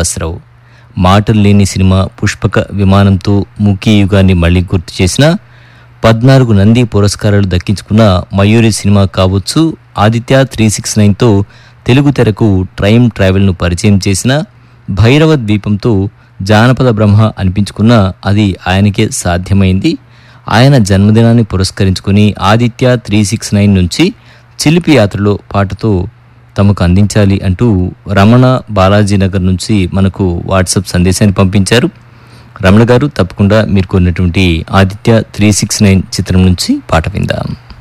శ్రీనివాసరావు మాటలు లేని సినిమా పుష్పక విమానంతో ముఖ్య యుగాన్ని మళ్ళీ గుర్తు చేసిన పద్నాలుగు నంది పురస్కారాలు దక్కించుకున్న మయూరి సినిమా కావచ్చు ఆదిత్య త్రీ సిక్స్ నైన్తో తెలుగు తెరకు ట్రైమ్ ట్రావెల్ను పరిచయం చేసిన భైరవ ద్వీపంతో జానపద బ్రహ్మ అనిపించుకున్న అది ఆయనకే సాధ్యమైంది ఆయన జన్మదినాన్ని పురస్కరించుకుని ఆదిత్య త్రీ సిక్స్ నైన్ నుంచి చిలిపి యాత్రలో పాటతో తమకు అందించాలి అంటూ రమణ బాలాజీనగర్ నుంచి మనకు వాట్సాప్ సందేశాన్ని పంపించారు రమణ గారు తప్పకుండా మీరు కొన్నటువంటి ఆదిత్య త్రీ సిక్స్ నైన్ చిత్రం నుంచి పాట విందాం